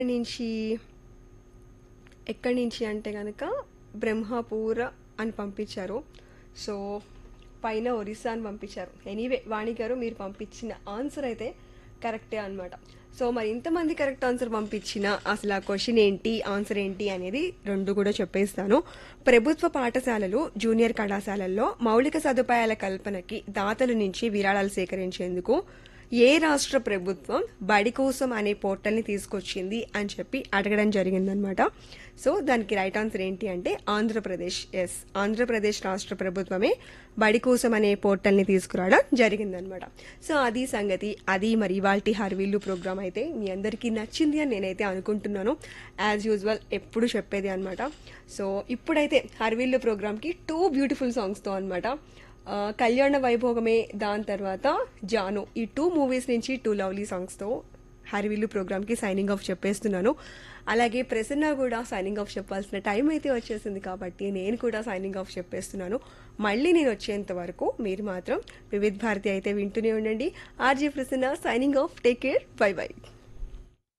నుంచి ఎక్కడి నుంచి అంటే కనుక బ్రహ్మపూర అని పంపించారు సో పైన ఒరిస్సా అని పంపించారు ఎనీవే వాణి గారు మీరు పంపించిన ఆన్సర్ అయితే కరెక్టే అన్నమాట సో మరి ఇంతమంది కరెక్ట్ ఆన్సర్ పంపించిన అసలు ఆ క్వశ్చన్ ఏంటి ఆన్సర్ ఏంటి అనేది రెండు కూడా చెప్పేస్తాను ప్రభుత్వ పాఠశాలలు జూనియర్ కళాశాలల్లో మౌలిక సదుపాయాల కల్పనకి దాతల నుంచి విరాళాలు సేకరించేందుకు ఏ రాష్ట్ర ప్రభుత్వం బడి కోసం అనే పోర్టల్ని తీసుకొచ్చింది అని చెప్పి అడగడం జరిగిందనమాట సో దానికి రైట్ ఆన్సర్ ఏంటి అంటే ఆంధ్రప్రదేశ్ ఎస్ ఆంధ్రప్రదేశ్ రాష్ట్ర ప్రభుత్వమే బడి కోసం అనే పోర్టల్ని తీసుకురావడం జరిగిందనమాట సో అది సంగతి అది మరి ఇవాల్టి హర్విల్లు ప్రోగ్రామ్ అయితే మీ అందరికీ నచ్చింది అని నేనైతే అనుకుంటున్నాను యాజ్ యూజువల్ ఎప్పుడు చెప్పేది అనమాట సో ఇప్పుడైతే హర్విల్లు ప్రోగ్రామ్కి టూ బ్యూటిఫుల్ సాంగ్స్తో అనమాట ఆ, కళ్యాణ వైభోగమే దాని తర్వాత జాను ఈ టూ మూవీస్ నుంచి టూ లవ్లీ సాంగ్స్తో హరివిల్లు ప్రోగ్రామ్కి సైనింగ్ ఆఫ్ చెప్పేస్తున్నాను అలాగే ప్రసన్న కూడా సైనింగ్ ఆఫ్ చెప్పాల్సిన టైం అయితే వచ్చేసింది కాబట్టి నేను కూడా సైనింగ్ ఆఫ్ చెప్పేస్తున్నాను మళ్ళీ నేను వచ్చేంత వరకు మీరు మాత్రం వివిధ్ భారతి అయితే వింటూనే ఉండండి RJ Prasanna signing off take care bye by